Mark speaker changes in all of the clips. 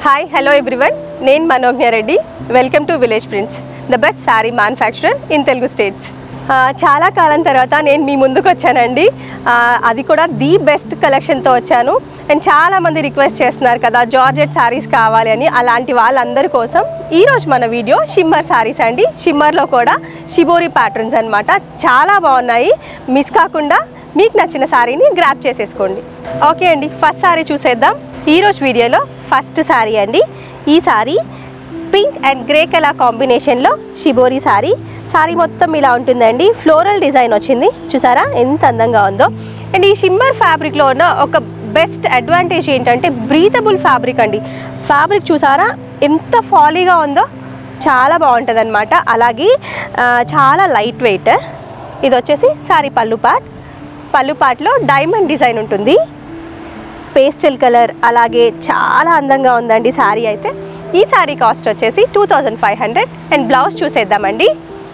Speaker 1: hi hello everyone నేను Manognya Reddy welcome to village prints the best sari manufacturer in Telugu states ఆ, చాలా కాలం తర్వాత నేను మీ ముందుకు వచ్చానండి ఆ, అది కూడా ది బెస్ట్ కలెక్షన్తో వచ్చాను అండ్ చాలామంది రిక్వెస్ట్ చేస్తున్నారు కదా జార్జెట్ శారీస్ కావాలి అని అలాంటి వాళ్ళందరి కోసం ఈరోజు మన వీడియో షిమ్మర్ శారీస్ అండి షిమ్మర్లో కూడా షిబోరి ప్యాటర్న్స్ అన్నమాట చాలా బాగున్నాయి మిస్ కాకుండా మీకు నచ్చిన శారీని గ్రాప్ చేసేసుకోండి ఓకే అండి ఫస్ట్ శారీ చూసేద్దాం ఈరోజు వీడియోలో ఫస్ట్ శారీ అండి ఈ sari pink and grey colour కాంబినేషన్లో షిబోరి శారీ శారీ మొత్తం ఇలా ఉంటుందండి ఫ్లోరల్ డిజైన్ వచ్చింది చూసారా ఎంత అందంగా ఉందో అండ్ ఈ షిమ్మర్ ఫ్యాబ్రిక్లో ఉన్న ఒక బెస్ట్ అడ్వాంటేజ్ ఏంటంటే బ్రీతబుల్ ఫ్యాబ్రిక్ అండి ఫ్యాబ్రిక్ చూసారా ఎంత ఫాలీగా ఉందో చాలా బాగుంటుంది అనమాట అలాగే ఆ, చాలా లైట్ వెయిట్ ఇది వచ్చేసి శారీ పళ్ళు పాట్ పళ్ళు పాట్లో డైమండ్ డిజైన్ ఉంటుంది పేస్టల్ కలర్ అలాగే చాలా అందంగా ఉందండి శారీ అయితే ఈ శారీ కాస్ట్ వచ్చేసి two thousand five hundred and blouse చూసేద్దామండి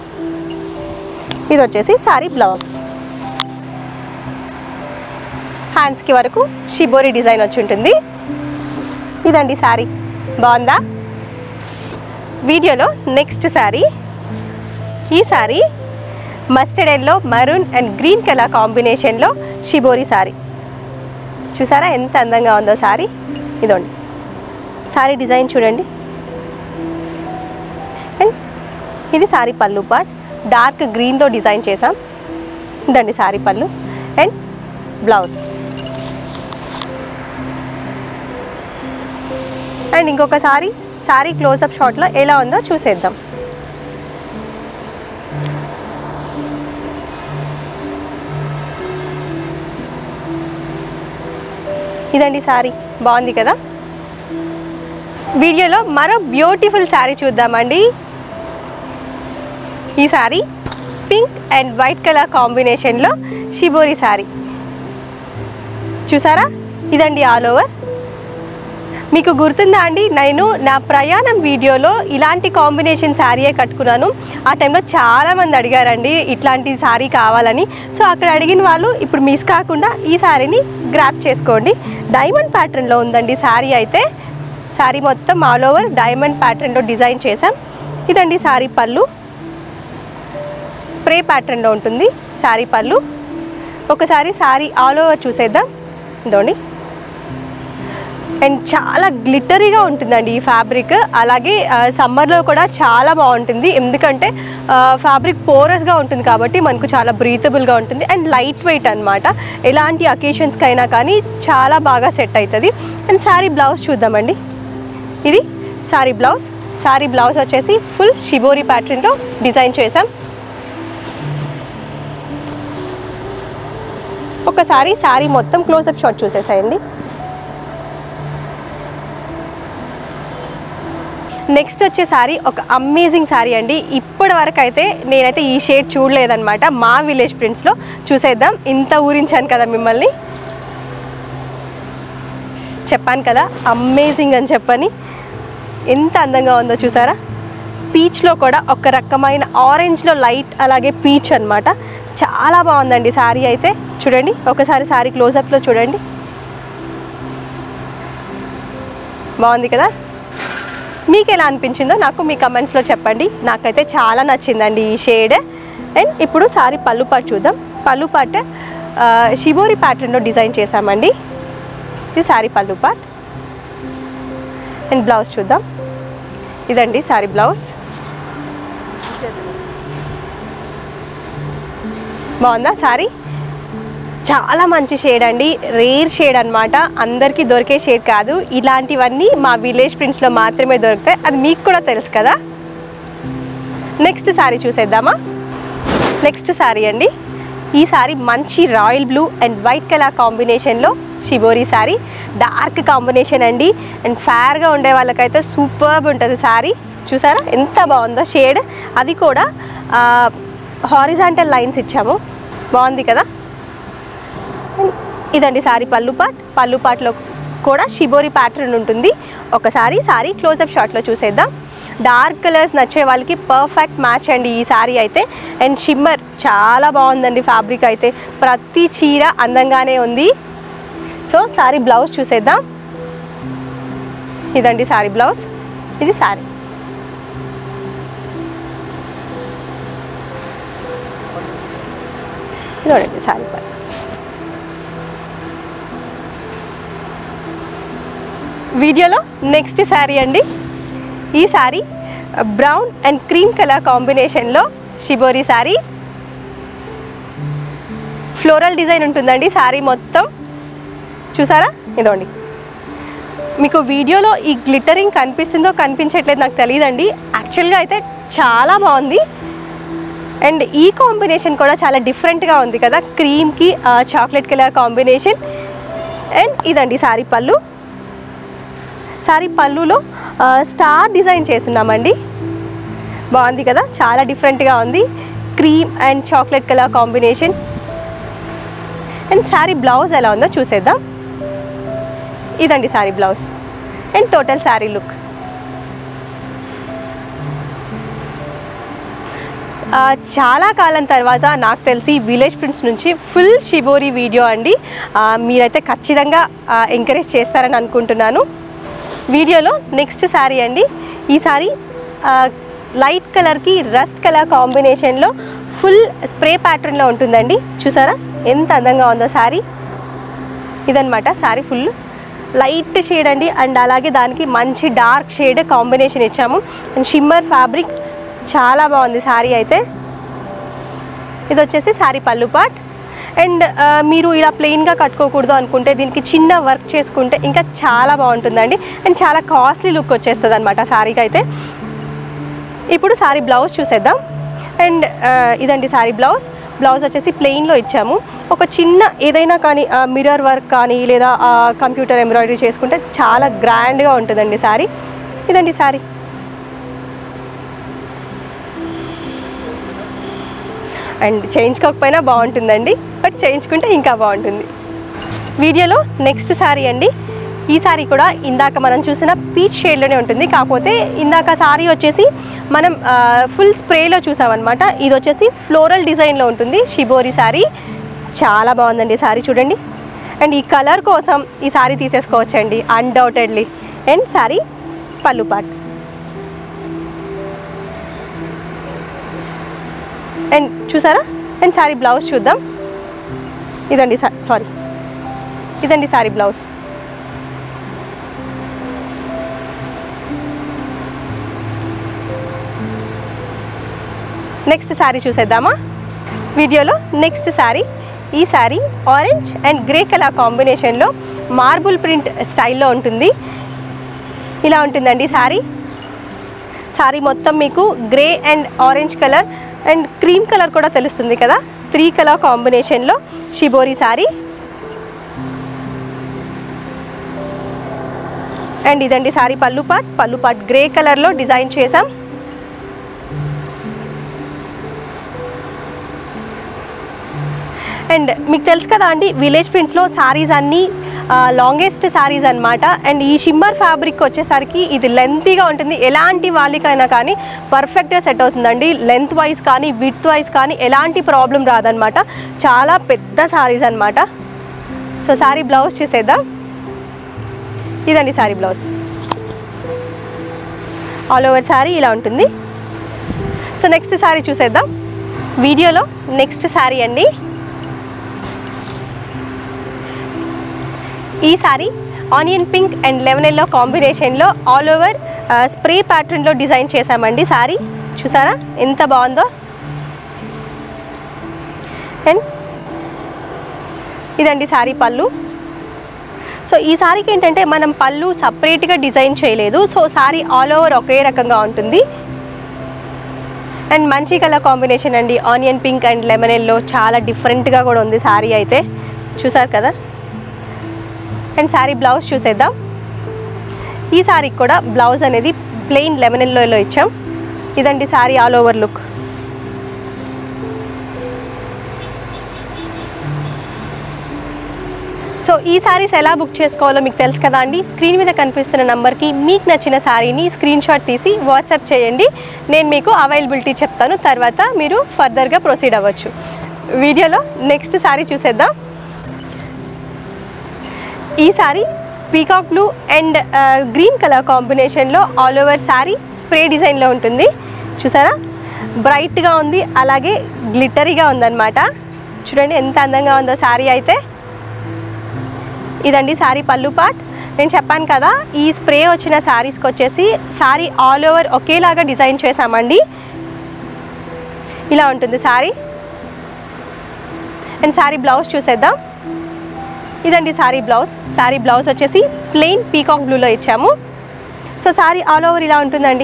Speaker 1: ఇది వచ్చేసి శారీ బ్లౌజ్ హ్యాండ్స్కి వరకు షిబోరి డిజైన్ వచ్చి ఉంటుంది ఇదండి శారీ బాగుందా వీడియోలో నెక్స్ట్ శారీ ఈ sari mustard yellow maroon and green colour కాంబినేషన్లో షిబోరి శారీ చూసారా ఎంత అందంగా ఉందో శారీ ఇదండి శారీ డిజైన్ చూడండి అండ్ ఇది శారీ పళ్ళు పార్ట్ డార్క్ గ్రీన్లో డిజైన్ చేసాం ఇదండి శారీ పళ్ళు అండ్ బ్లౌజ్ అండ్ ఇంకొక సారీ శారీ క్లోజప్ షాట్లో ఎలా ఉందో చూసేద్దాం ఇదండి శారీ బాగుంది కదా వీడియోలో మరో బ్యూటిఫుల్ శారీ చూద్దామండి ఈ sari pink and white colour కాంబినేషన్లో షిబోరి శారీ చూసారా ఇదండి ఆల్ ఓవర్ మీకు గుర్తుందా అండి నేను నా ప్రయాణం వీడియోలో ఇలాంటి కాంబినేషన్ శారీయే కట్టుకున్నాను ఆ టైంలో చాలామంది అడిగారండి ఇట్లాంటి శారీ కావాలని సో అక్కడ అడిగిన వాళ్ళు ఇప్పుడు మిస్ కాకుండా ఈ శారీని గ్రాప్ చేసుకోండి డైమండ్ ప్యాటర్న్లో ఉందండి శారీ అయితే శారీ మొత్తం ఆల్ ఓవర్ డైమండ్ ప్యాటర్న్లో డిజైన్ చేసాం ఇదండి శారీ పళ్ళు స్ప్రే ప్యాటర్న్లో ఉంటుంది శారీ పళ్ళు ఒకసారి శారీ ఆల్ ఓవర్ చూసేద్దాం ఇదోండి అండ్ చాలా గ్లిటరీగా ఉంటుందండి ఈ ఫ్యాబ్రిక్ అలాగే సమ్మర్లో కూడా చాలా బాగుంటుంది ఎందుకంటే ఫ్యాబ్రిక్ పోరస్గా ఉంటుంది కాబట్టి మనకు చాలా బ్రీతబుల్గా ఉంటుంది అండ్ లైట్ వెయిట్ అనమాట ఎలాంటి అకేషన్స్కి అయినా కానీ చాలా బాగా సెట్ అవుతుంది అండ్ శారీ బ్లౌజ్ చూద్దామండి ఇది శారీ బ్లౌజ్ శారీ బ్లౌజ్ వచ్చేసి ఫుల్ షిబోరి ప్యాటర్న్లో డిజైన్ చేసాం ఒకసారి శారీ మొత్తం క్లోజప్ షాట్ చూసేసాయండి నెక్స్ట్ వచ్చే శారీ ఒక అమేజింగ్ శారీ అండి ఇప్పటి వరకు అయితే నేనైతే ఈ షేడ్ చూడలేదన్నమాట మా విలేజ్ ప్రింట్స్లో చూసేద్దాం ఇంత ఊరించాను కదా మిమ్మల్ని చెప్పాను కదా అమేజింగ్ అని చెప్పని ఎంత అందంగా ఉందో చూసారా పీచ్లో కూడా ఒక రకమైన ఆరెంజ్లో లైట్ అలాగే పీచ్ అన్నమాట చాలా బాగుందండి శారీ అయితే చూడండి ఒకసారి శారీ క్లోజప్లో చూడండి బాగుంది కదా మీకు ఎలా అనిపించిందో నాకు మీ కమెంట్స్లో చెప్పండి నాకైతే చాలా నచ్చిందండి ఈ షేడ్ అండ్ ఇప్పుడు సారీ పళ్ళు పాటు చూద్దాం పళ్ళు పాట్ ఆ, షిబోరి ప్యాటర్న్లో డిజైన్ చేసామండి ఇది సారీ పళ్ళు పాట్ అండ్ బ్లౌజ్ చూద్దాం ఇదండి సారీ బ్లౌజ్ బాగుందా సారీ చాలా మంచి షేడ్ అండి రేర్ షేడ్ అన్నమాట అందరికీ దొరికే షేడ్ కాదు ఇలాంటివన్నీ మా విలేజ్ ప్రింట్స్లో మాత్రమే దొరుకుతాయి అది మీకు కూడా తెలుసు కదా నెక్స్ట్ శారీ చూసేద్దామా నెక్స్ట్ శారీ అండి ఈ శారీ మంచి royal blue and white colour కాంబినేషన్లో షిబోరి శారీ డార్క్ కాంబినేషన్ అండి అండ్ ఫేర్గా ఉండే వాళ్ళకైతే సూపర్బ్ ఉంటుంది శారీ చూసారా ఎంత బాగుందో షేడ్ అది కూడా హారిజాంటల్ లైన్స్ ఇచ్చాము బాగుంది కదా ఇదండి సారీ పళ్ళు పాట్ పళ్ళు పాట్లో కూడా షిబోరి ప్యాటర్న్ ఉంటుంది ఒకసారి సారీ క్లోజప్ షాట్లో చూసేద్దాం డార్క్ కలర్స్ నచ్చే వాళ్ళకి పర్ఫెక్ట్ మ్యాచ్ అండి ఈ సారీ అయితే అండ్ షిమ్మర్ చాలా బాగుందండి ఫ్యాబ్రిక్ అయితే ప్రతి చీర అందంగానే ఉంది సో సారీ బ్లౌజ్ చూసేద్దాం ఇదండి శారీ బ్లౌజ్ ఇది శారీ చూడండి శారీ పళ్ళు వీడియోలో నెక్స్ట్ శారీ అండి ఈ sari brown and cream colour కాంబినేషన్లో షిబోరి శారీ ఫ్లోరల్ డిజైన్ ఉంటుందండి శారీ మొత్తం చూసారా ఇదోండి మీకు వీడియోలో ఈ గ్లిటరింగ్ కనిపిస్తుందో కనిపించట్లేదు నాకు తెలియదండి యాక్చువల్గా అయితే చాలా బాగుంది అండ్ ఈ కాంబినేషన్ కూడా చాలా డిఫరెంట్గా ఉంది కదా క్రీమ్కి చాక్లెట్ కలర్ కాంబినేషన్ అండ్ ఇదండి శారీ పళ్ళు శారీ పళ్ళులో ఆ, స్టార్ డిజైన్ చేస్తున్నామండి బాగుంది కదా చాలా డిఫరెంట్గా ఉంది cream and chocolate colour combination and sari blouse ఎలా ఉందో చూసేద్దాం ఇదండి sari blouse and total sari look ఆ, చాలా కాలం తర్వాత నాకు తెలిసి విలేజ్ ప్రింట్స్ నుంచి ఫుల్ షిబోరి వీడియో అండి ఆ, మీరైతే ఖచ్చితంగా ఎంకరేజ్ చేస్తారని అనుకుంటున్నాను వీడియోలో నెక్స్ట్ శారీ అండి ఈ శారీ ఆ, లైట్ కలర్కి రస్ట్ కలర్ కాంబినేషన్లో ఫుల్ స్ప్రే ప్యాటర్న్లో ఉంటుందండి చూసారా ఎంత అందంగా ఉందో శారీ ఇదనమాట శారీ ఫుల్ లైట్ షేడ్ అండి అండ్ అలాగే దానికి మంచి డార్క్ షేడ్ కాంబినేషన్ ఇచ్చాము అండ్ షిమ్మర్ ఫ్యాబ్రిక్ చాలా బాగుంది శారీ అయితే ఇది వచ్చేసి శారీ పళ్ళు పార్ట్ అండ్ మీరు ఇలా ప్లెయిన్గా కట్టుకోకూడదు అనుకుంటే దీనికి చిన్న వర్క్ చేసుకుంటే ఇంకా చాలా బాగుంటుందండి అండ్ చాలా కాస్ట్లీ లుక్ వచ్చేస్తుంది అనమాట శారీకి అయితే ఇప్పుడు శారీ బ్లౌజ్ చూసేద్దాం అండ్ ఇదండి శారీ బ్లౌజ్ బ్లౌజ్ వచ్చేసి ప్లెయిన్లో ఇచ్చాము ఒక చిన్న ఏదైనా కానీ మిర్రర్ వర్క్ కానీ లేదా కంప్యూటర్ ఎంబ్రాయిడరీ చేసుకుంటే చాలా గ్రాండ్గా ఉంటుందండి శారీ ఇదండి శారీ అండ్ చేయించుకోకపోయినా బాగుంటుందండి బట్ చేయించుకుంటే ఇంకా బాగుంటుంది వీడియోలో నెక్స్ట్ శారీ అండి ఈ శారీ కూడా ఇందాక మనం చూసిన పీచ్ షేడ్లోనే ఉంటుంది కాకపోతే ఇందాక శారీ వచ్చేసి మనం ఫుల్ స్ప్రేలో చూసామన్నమాట ఇది వచ్చేసి ఫ్లోరల్ డిజైన్లో ఉంటుంది షిబోరి శారీ చాలా బాగుందండి ఈ శారీ చూడండి అండ్ ఈ కలర్ కోసం ఈ శారీ తీసేసుకోవచ్చండి అన్డౌటెడ్లీ అండ్ శారీ పళ్ళు పాట్ అండ్ చూసారా అండ్ శారీ బ్లౌజ్ చూద్దాం ఇదండి సారీ ఇదండి శారీ బ్లౌజ్ నెక్స్ట్ శారీ చూసేద్దామా వీడియోలో నెక్స్ట్ శారీ ఈ sari orange and grey colour కాంబినేషన్లో మార్బుల్ ప్రింట్ స్టైల్లో ఉంటుంది ఇలా ఉంటుందండి శారీ శారీ మొత్తం మీకు grey and orange colour and cream colour కూడా తెలుస్తుంది కదా త్రీ కలర్ కాంబినేషన్లో షిబోరి శారీ అండ్ ఇదండి శారీ పళ్ళు పాట్ పళ్ళు పాట్ గ్రే కలర్లో డిజైన్ చేసాం అండ్ మీకు తెలుసు కదా అండి విలేజ్ ప్రింట్స్లో శారీస్ అన్నీ లాంగెస్ట్ శారీస్ అన్నమాట అండ్ ఈ షిమ్మర్ ఫ్యాబ్రిక్ వచ్చేసరికి ఇది లెంతీగా ఉంటుంది ఎలాంటి వాళ్ళకైనా కానీ పర్ఫెక్ట్గా సెట్ అవుతుందండి లెంత్ వైజ్ కానీ విత్ వైజ్ కానీ ఎలాంటి ప్రాబ్లం రాదనమాట చాలా పెద్ద శారీస్ అన్నమాట సో శారీ బ్లౌజ్ చూసేద్దాం ఇదండి sari blouse all over sari ఇలా ఉంటుంది సో నెక్స్ట్ శారీ చూసేద్దాం వీడియోలో నెక్స్ట్ శారీ అండి ఈ sari onion pink and lemon yellow కాంబినేషన్లో ఆల్ ఓవర్ స్ప్రే ప్యాటర్న్లో డిజైన్ చేశామండి సారీ చూసారా ఎంత బాగుందో అండ్ ఇదండి సారీ పళ్ళు సో ఈ సారీకి ఏంటంటే మనం పళ్ళు సపరేట్గా డిజైన్ చేయలేదు సో సారీ ఆల్ ఓవర్ ఒకే రకంగా ఉంటుంది అండ్ మంచి కలర్ కాంబినేషన్ అండి onion pink and lemon yellow చాలా డిఫరెంట్గా కూడా ఉంది సారీ అయితే చూసారు కదా అండ్ శారీ బ్లౌజ్ చూసేద్దాం ఈ శారీకి కూడా బ్లౌజ్ అనేది ప్లెయిన్ లెమన్ ఎల్లోలో ఇచ్చాం ఇదండి sari all over look so ఈ శారీస్ ఎలా బుక్ చేసుకోవాలో మీకు తెలుసు కదా అండి స్క్రీన్ మీద కనిపిస్తున్న నంబర్కి మీకు నచ్చిన శారీని స్క్రీన్ షాట్ తీసి వాట్సాప్ చేయండి నేను మీకు అవైలబిలిటీ చెప్తాను తర్వాత మీరు ఫర్దర్గా ప్రొసీడ్ అవ్వచ్చు వీడియోలో నెక్స్ట్ శారీ చూసేద్దాం ఈ sari peacock blue and green colour కాంబినేషన్లో ఆల్ ఓవర్ శారీ స్ప్రే డిజైన్లో ఉంటుంది చూసారా బ్రైట్గా ఉంది అలాగే గ్లిటరీగా ఉందన్నమాట చూడండి ఎంత అందంగా ఉందో శారీ అయితే ఇదండి శారీ పళ్ళు పార్ట్ నేను చెప్పాను కదా ఈ స్ప్రే వచ్చిన శారీస్కి వచ్చేసి శారీ ఆల్ ఓవర్ ఒకేలాగా డిజైన్ చేసామండి ఇలా ఉంటుంది శారీ అండ్ శారీ బ్లౌజ్ చూసేద్దాం ఇదండి శారీ బ్లౌజ్ శారీ బ్లౌజ్ వచ్చేసి ప్లెయిన్ పీకాక్ బ్లూలో ఇచ్చాము సో శారీ ఆల్ ఓవర్ ఇలా ఉంటుందండి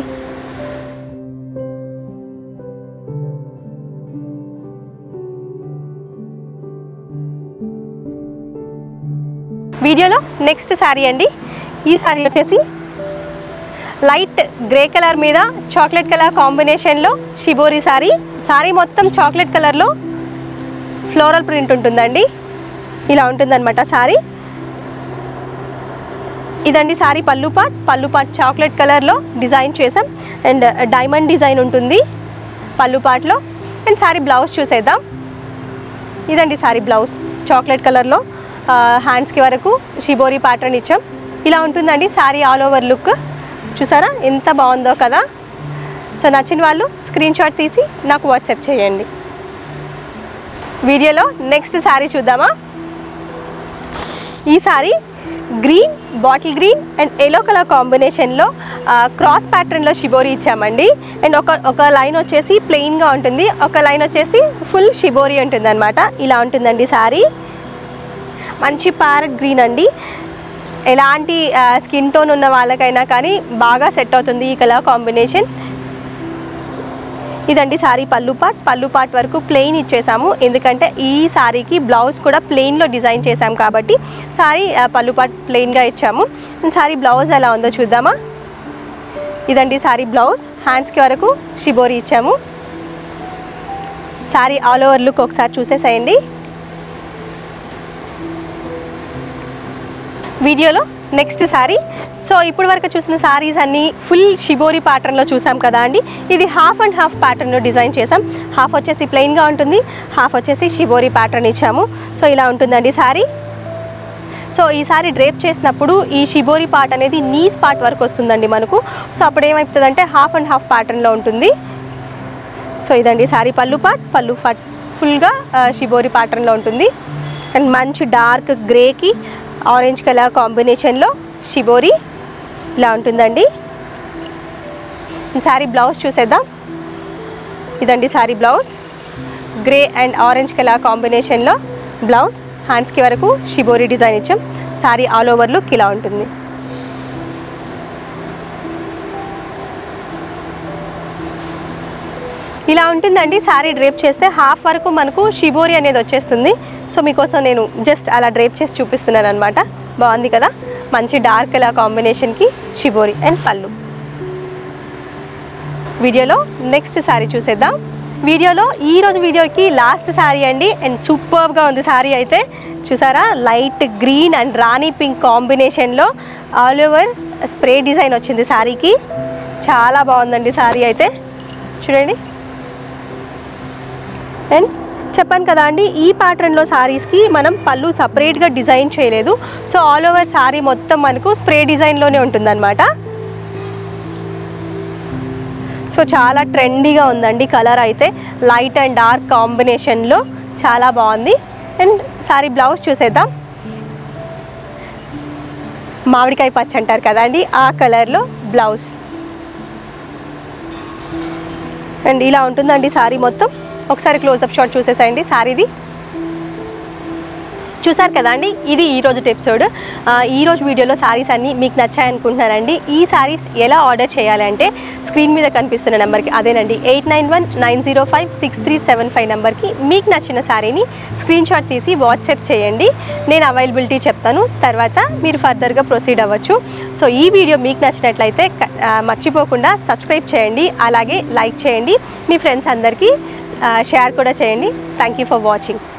Speaker 1: వీడియోలో నెక్స్ట్ శారీ అండి ఈ శారీ వచ్చేసి లైట్ గ్రే కలర్ మీద చాక్లెట్ కలర్ కాంబినేషన్లో షిబోరి శారీ శారీ మొత్తం చాక్లెట్ కలర్లో ఫ్లోరల్ ప్రింట్ ఉంటుందండి ఇలా ఉంటుందన్నమాట శారీ ఇదండి శారీ పళ్ళు పాట్ పళ్ళు పాట్ చాక్లెట్ కలర్లో డిజైన్ చేసాం అండ్ డైమండ్ డిజైన్ ఉంటుంది పళ్ళు పాట్లో అండ్ శారీ బ్లౌజ్ చూసేద్దాం ఇదండి శారీ బ్లౌజ్ చాక్లెట్ కలర్లో హ్యాండ్స్కి వరకు షిబోరి ప్యాటర్న్ ఇచ్చాం ఇలా ఉంటుందండి శారీ ఆల్ ఓవర్ లుక్ చూసారా ఎంత బాగుందో కదా సో నచ్చిన వాళ్ళు స్క్రీన్ షాట్ తీసి నాకు వాట్సాప్ చేయండి వీడియోలో నెక్స్ట్ శారీ చూద్దామా ఈ sari green bottle green and yellow colour కాంబినేషన్లో క్రాస్ ప్యాటర్న్లో షిబోరి ఇచ్చామండి అండ్ ఒక ఒక లైన్ వచ్చేసి ప్లెయిన్గా ఉంటుంది ఒక లైన్ వచ్చేసి ఫుల్ షిబోరి ఉంటుంది అనమాట ఇలా ఉంటుందండి శారీ మంచి ప్యారెట్ గ్రీన్ అండి ఎలాంటి స్కిన్ టోన్ ఉన్న వాళ్ళకైనా కానీ బాగా సెట్ అవుతుంది ఈ కలర్ కాంబినేషన్ ఇదండి శారీ పళ్ళు పాట్ పళ్ళు పాట్ వరకు ప్లెయిన్ ఇచ్చేసాము ఎందుకంటే ఈ శారీకి బ్లౌజ్ కూడా ప్లెయిన్లో డిజైన్ చేసాం కాబట్టి శారీ ఆ, పళ్ళు పాట్ ప్లెయిన్గా ఇచ్చాము శారీ బ్లౌజ్ ఎలా ఉందో చూద్దామా ఇదండి శారీ బ్లౌజ్ హ్యాండ్స్కి వరకు షిబోరి ఇచ్చాము శారీ ఆల్ ఓవర్ లుక్ ఒకసారి చూసేసేయండి వీడియోలో నెక్స్ట్ శారీ సో ఇప్పుడు వరకు చూసిన శారీస్ అన్నీ ఫుల్ షిబోరి ప్యాటర్న్లో చూసాం కదా అండి ఇది హాఫ్ అండ్ హాఫ్ ప్యాటర్న్లో డిజైన్ చేసాం హాఫ్ వచ్చేసి ప్లెయిన్గా ఉంటుంది హాఫ్ వచ్చేసి షిబోరి ప్యాటర్న్ ఇచ్చాము సో ఇలా ఉంటుందండి శారీ సో ఈ సారీ డ్రేప్ చేసినప్పుడు ఈ షిబోరి పార్ట్ అనేది నీస్ పార్ట్ వరకు వస్తుందండి మనకు సో అప్పుడు ఏమవుతుందంటే హాఫ్ అండ్ హాఫ్ ప్యాటర్న్లో ఉంటుంది సో ఇదండి సారీ పళ్ళు పార్ట్ పళ్ళు పార్ట్ ఫుల్గా షిబోరి ప్యాటర్న్లో ఉంటుంది అండ్ మంచి డార్క్ గ్రేకి ఆరెంజ్ కలర్ కాంబినేషన్లో షిబోరి ఇలా ఉంటుందండి శారీ బ్లౌజ్ చూసేద్దాం ఇదండి sari blouse grey and orange colour కాంబినేషన్లో బ్లౌజ్ హ్యాండ్స్కి వరకు షిబోరి డిజైన్ ఇచ్చాం శారీ ఆల్ ఓవర్ లుక్ ఇలా ఉంటుంది ఇలా ఉంటుందండి శారీ డ్రేప్ చేస్తే హాఫ్ వరకు మనకు షిబోరి అనేది వచ్చేస్తుంది సో మీకోసం నేను జస్ట్ అలా డ్రేప్ చేసి చూపిస్తున్నాను అనమాట బాగుంది కదా మంచి డార్క్ కలర్ కాంబినేషన్కి షిబోరి అండ్ పళ్ళు వీడియోలో నెక్స్ట్ శారీ చూసేద్దాం వీడియోలో ఈ రోజు వీడియోకి లాస్ట్ శారీ అండి అండ్ సూపర్గా ఉంది శారీ అయితే చూసారా light green and rani pink కాంబినేషన్లో ఆల్ ఓవర్ స్ప్రే డిజైన్ వచ్చింది శారీకి చాలా బాగుందండి శారీ అయితే చూడండి అండ్ చెప్పాను కదా అండి ఈ ప్యాటర్న్లో శారీస్కి మనం పళ్ళు సపరేట్గా డిజైన్ చేయలేదు సో ఆల్ ఓవర్ శారీ మొత్తం మనకు స్ప్రే డిజైన్లోనే ఉంటుందన్నమాట సో చాలా ట్రెండీగా ఉందండి కలర్ అయితే లైట్ అండ్ డార్క్ కాంబినేషన్లో చాలా బాగుంది అండ్ సారీ బ్లౌజ్ చూసేద్దాం మామిడికాయ పచ్చ అంటారు కదండి ఆ కలర్లో బ్లౌజ్ అండ్ ఇలా ఉంటుందండి సారీ మొత్తం ఒకసారి క్లోజప్ షాట్ చూసేసేయండి సారీది చూసారు కదా అండి ఇది ఈ రోజు ఎపిసోడ్ ఆ, ఈ రోజు వీడియోలో సారీస్ అన్నీ మీకు నచ్చాయనుకుంటున్నానండి ఈ సారీస్ ఎలా ఆర్డర్ చేయాలంటే స్క్రీన్ మీద కనిపిస్తున్న నెంబర్కి అదేనండి eight nine one nine zero five six three seven five నెంబర్కి మీకు నచ్చిన సారీని స్క్రీన్ షాట్ తీసి వాట్సాప్ చేయండి నేను అవైలబిలిటీ చెప్తాను తర్వాత మీరు ఫర్దర్గా ప్రొసీడ్ అవ్వచ్చు సో ఈ వీడియో మీకు నచ్చినట్లయితే క- ఆ, మర్చిపోకుండా సబ్స్క్రైబ్ చేయండి అలాగే లైక్ చేయండి మీ ఫ్రెండ్స్ అందరికీ షేర్ కూడా చేయండి థ్యాంక్ యూ ఫర్ వాచింగ్